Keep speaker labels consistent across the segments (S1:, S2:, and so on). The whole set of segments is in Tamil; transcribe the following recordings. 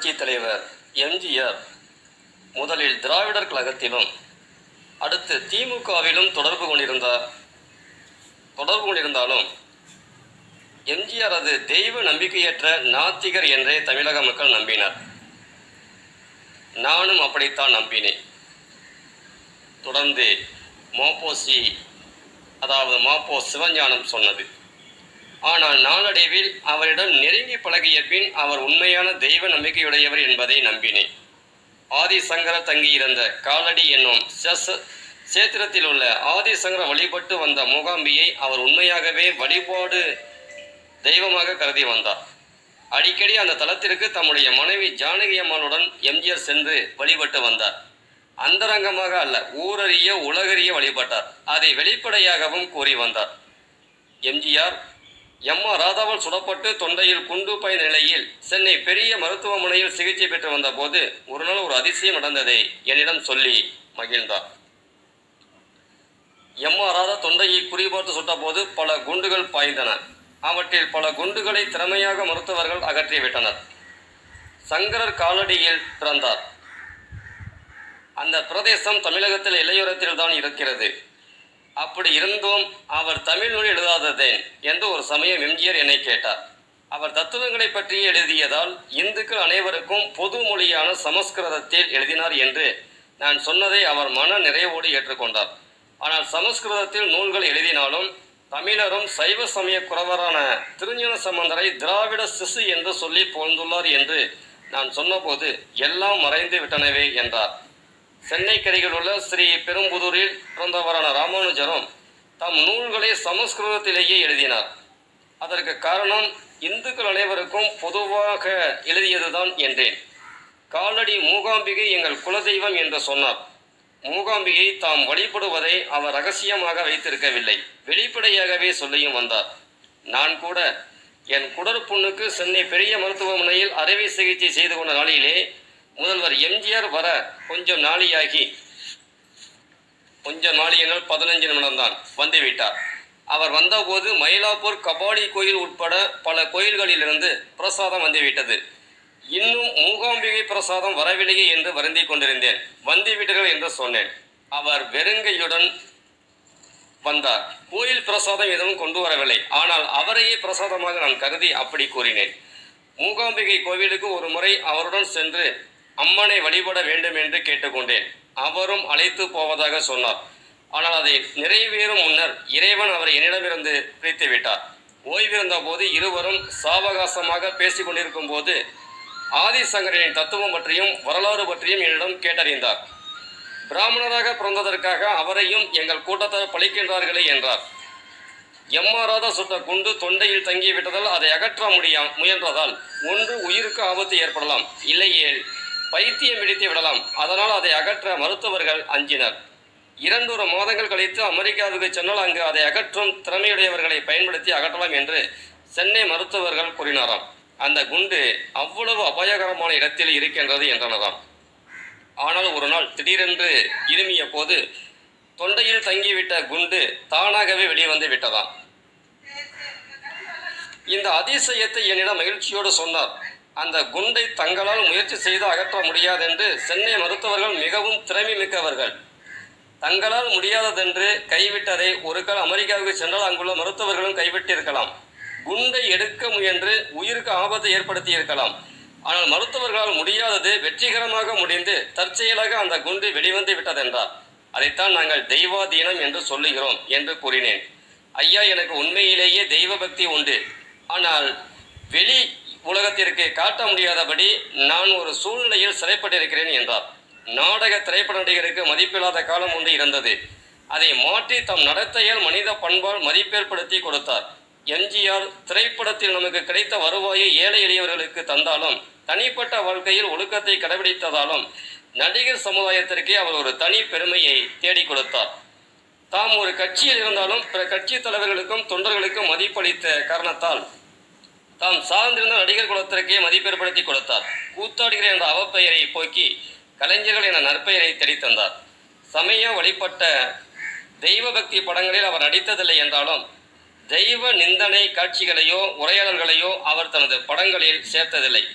S1: புரட்சி தலைவர் எம்ஜிஆர் முதலில் திராவிடர் கழகத்திலும் அடுத்து திமுகவிலும் தொடர்பு கொண்டிருந்தார் தொடர்பு கொண்டிருந்தாலும் எம்ஜிஆர் அது தெய்வ நம்பிக்கையற்ற நாத்திகர் என்றே தமிழக மக்கள் நம்பினர் நானும் அப்படித்தான் நம்பினேன் தொடர்ந்து மாப்போசி அதாவது மாப்போ சிவஞானம் சொன்னது ஆனால் நாளடைவில் அவரிடம் நெருங்கி பழகிய பின் அவர் உண்மையான தெய்வ நம்பிக்கையுடையவர் என்பதை நம்பினேன் ஆதிசங்கர தங்கியிருந்த காலடி என்னும் செஸ் சேத்திரத்தில் உள்ள ஆதிசங்கர வழிபட்டு வந்த மூகாம்பியை அவர் உண்மையாகவே வழிபாடு தெய்வமாக கருதி வந்தார் அடிக்கடி அந்த தலத்திற்கு தம்முடைய மனைவி ஜானகி அம்மாளுடன் எம்ஜிஆர் சென்று வழிபட்டு வந்தார் அந்தரங்கமாக அல்ல ஊரறிய உலகறிய வழிபட்டார் அதை வெளிப்படையாகவும் கூறி வந்தார் எம்ஜிஆர் எம்மா ராதாவால் சுடப்பட்டு தொண்டையில் குண்டு பாய்ந்த நிலையில் சென்னை பெரிய மருத்துவமனையில் சிகிச்சை பெற்று வந்தபோது ஒரு நாள் ஒரு அதிசயம் நடந்ததை என்னிடம் சொல்லி மகிழ்ந்தார் எம்மா ராதா தொண்டையை குறிபார்த்து சுட்டபோது பல குண்டுகள் பாய்ந்தன அவற்றில் பல குண்டுகளை திறமையாக மருத்துவர்கள் அகற்றிவிட்டனர் சங்கரர் காலடியில் பிறந்தார் அந்த பிரதேசம் தமிழகத்தில் இளையோரத்தில் தான் இருக்கிறது அப்படி இருந்தும் அவர் தமிழ் மொழி எழுதாததேன் என்று ஒரு சமயம் எம்ஜிஆர் என்னை கேட்டார் அவர் தத்துவங்களை பற்றி எழுதியதால் இந்துக்கள் அனைவருக்கும் பொது மொழியான சமஸ்கிருதத்தில் எழுதினார் என்று நான் சொன்னதை அவர் மன நிறைவோடு ஏற்றுக்கொண்டார் ஆனால் சமஸ்கிருதத்தில் நூல்கள் எழுதினாலும் தமிழரும் சைவ சமய குறவரான திருஞான சம்பந்தரை திராவிட சிசு என்று சொல்லி புகழ்ந்துள்ளார் என்று நான் சொன்னபோது எல்லாம் மறைந்து விட்டனவே என்றார் சென்னைக்கரையில் உள்ள ஸ்ரீ பெரும்புதூரில் பிறந்தவரான ராமானுஜரும் தம் நூல்களை சமஸ்கிருதத்திலேயே எழுதினார் அதற்கு காரணம் இந்துக்கள் அனைவருக்கும் பொதுவாக எழுதியதுதான் என்றேன் காலடி மூகாம்பிகை எங்கள் குலதெய்வம் என்று சொன்னார் மூகாம்பிகை தாம் வழிபடுவதை அவர் ரகசியமாக வைத்திருக்கவில்லை வெளிப்படையாகவே சொல்லியும் வந்தார் நான் கூட என் குடற்புண்ணுக்கு சென்னை பெரிய மருத்துவமனையில் அறுவை சிகிச்சை செய்து கொண்ட நாளிலே முதல்வர் எம்ஜிஆர் வர கொஞ்சம் நாளியாகி கொஞ்சம் நாளியனால் பதினஞ்சு நிமிடம்தான் வந்துவிட்டார் அவர் வந்தபோது மயிலாப்பூர் கபாடி கோயில் உட்பட பல கோயில்களிலிருந்து பிரசாதம் வந்துவிட்டது இன்னும் மூகாம்பிகை பிரசாதம் வரவில்லையே என்று வருந்திக் கொண்டிருந்தேன் வந்துவிட்டீர்கள் என்று சொன்னேன் அவர் வெறுங்கையுடன் வந்தார் கோயில் பிரசாதம் எதுவும் கொண்டு வரவில்லை ஆனால் அவரையே பிரசாதமாக நான் கருதி அப்படி கூறினேன் மூகாம்பிகை கோவிலுக்கு ஒரு முறை அவருடன் சென்று அம்மனை வழிபட வேண்டும் என்று கேட்டுக்கொண்டேன் அவரும் அழைத்து போவதாக சொன்னார் ஆனால் அதை நிறைவேறும் முன்னர் இறைவன் அவரை என்னிடமிருந்து பிரித்து விட்டார் ஓய்விருந்த போது இருவரும் சாவகாசமாக பேசிக் கொண்டிருக்கும் போது ஆதிசங்கரனின் தத்துவம் பற்றியும் வரலாறு பற்றியும் என்னிடம் கேட்டறிந்தார் பிராமணராக பிறந்ததற்காக அவரையும் எங்கள் கூட்டத்தார் பழிக்கின்றார்களே என்றார் எம்மாறாத சுட்ட குண்டு தொண்டையில் தங்கிவிட்டதால் அதை அகற்ற முடியா முயன்றதால் ஒன்று உயிருக்கு ஆபத்து ஏற்படலாம் இல்லையேல் பைத்தியம் பிடித்து விடலாம் அதனால் அதை அகற்ற மருத்துவர்கள் அஞ்சினர் இரண்டொரு மாதங்கள் கழித்து அமெரிக்காவுக்கு சென்றால் அங்கு அதை அகற்றும் திறமையுடையவர்களை பயன்படுத்தி அகற்றலாம் என்று சென்னை மருத்துவர்கள் கூறினாராம் அந்த குண்டு அவ்வளவு அபாயகரமான இடத்தில் இருக்கின்றது என்றனராம் ஆனால் ஒரு நாள் திடீரென்று இருமிய போது தொண்டையில் தங்கிவிட்ட குண்டு தானாகவே வெளிவந்து விட்டதாம் இந்த அதிசயத்தை என்னிடம் மகிழ்ச்சியோடு சொன்னார் அந்த குண்டை தங்களால் முயற்சி செய்து அகற்ற முடியாது என்று சென்னை மருத்துவர்கள் மிகவும் திறமை மிக்கவர்கள் தங்களால் முடியாததென்று கைவிட்டதை ஒரு கால் அமெரிக்காவுக்கு சென்றால் அங்குள்ள மருத்துவர்களும் கைவிட்டிருக்கலாம் குண்டை எடுக்க முயன்று உயிருக்கு ஆபத்தை ஏற்படுத்தி இருக்கலாம் ஆனால் மருத்துவர்களால் முடியாதது வெற்றிகரமாக முடிந்து தற்செயலாக அந்த குண்டு வெளிவந்து விட்டதென்றார் அதைத்தான் நாங்கள் தெய்வாதீனம் என்று சொல்லுகிறோம் என்று கூறினேன் ஐயா எனக்கு உண்மையிலேயே தெய்வ பக்தி உண்டு ஆனால் வெளி உலகத்திற்கு காட்ட முடியாதபடி நான் ஒரு சூழ்நிலையில் சிறைப்பட்டிருக்கிறேன் என்றார் நாடக திரைப்பட நடிகருக்கு மதிப்பில்லாத காலம் ஒன்று இருந்தது அதை மாற்றி தம் நடத்தையால் மனித பண்பால் மதிப்பேற்படுத்தி கொடுத்தார் எம்ஜிஆர் திரைப்படத்தில் நமக்கு கிடைத்த வருவாயை ஏழை எளியவர்களுக்கு தந்தாலும் தனிப்பட்ட வாழ்க்கையில் ஒழுக்கத்தை கடைபிடித்ததாலும் நடிகர் சமுதாயத்திற்கே அவர் ஒரு தனி பெருமையை தேடிக் கொடுத்தார் தாம் ஒரு கட்சியில் இருந்தாலும் பிற கட்சி தலைவர்களுக்கும் தொண்டர்களுக்கும் மதிப்பளித்த காரணத்தால் தாம் சார்ந்திருந்த நடிகர் குலத்திற்கே மதிப்பேற்படுத்தி கொடுத்தார் கூத்தாடுகிற என்ற அவப்பெயரை போக்கி கலைஞர்கள் என நற்பெயரை தெளித்தந்தார் சமய வழிபட்ட தெய்வ பக்தி படங்களில் அவர் நடித்ததில்லை என்றாலும் தெய்வ நிந்தனை காட்சிகளையோ உரையாடல்களையோ அவர் தனது படங்களில் சேர்த்ததில்லை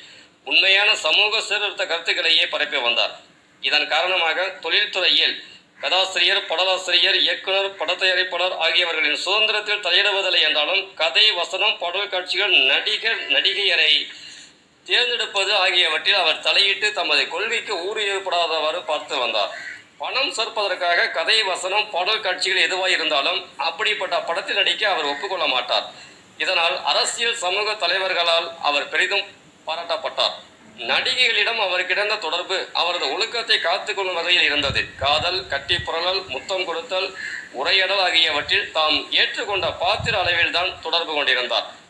S1: உண்மையான சமூக சீர்திருத்த கருத்துக்களையே பரப்பி வந்தார் இதன் காரணமாக தொழில்துறையில் கதாசிரியர் பாடலாசிரியர் இயக்குனர் படத்தயாரிப்பாளர் ஆகியவர்களின் சுதந்திரத்தில் தலையிடுவதில்லை என்றாலும் கதை வசனம் பாடல் காட்சிகள் நடிகர் நடிகையரை தேர்ந்தெடுப்பது ஆகியவற்றில் அவர் தலையிட்டு தமது கொள்கைக்கு ஊறு ஏற்படாதவாறு பார்த்து வந்தார் பணம் சேர்ப்பதற்காக கதை வசனம் பாடல் காட்சிகள் எதுவாக இருந்தாலும் அப்படிப்பட்ட படத்தில் நடிக்க அவர் ஒப்புக்கொள்ள மாட்டார் இதனால் அரசியல் சமூக தலைவர்களால் அவர் பெரிதும் பாராட்டப்பட்டார் நடிகைகளிடம் அவருக்கு இருந்த தொடர்பு அவரது ஒழுக்கத்தை காத்துக்கொள்ளும் வகையில் இருந்தது காதல் கட்டி புரளல் முத்தம் கொடுத்தல் உரையாடல் ஆகியவற்றில் தாம் ஏற்றுக்கொண்ட பாத்திர அளவில்தான் தொடர்பு கொண்டிருந்தார்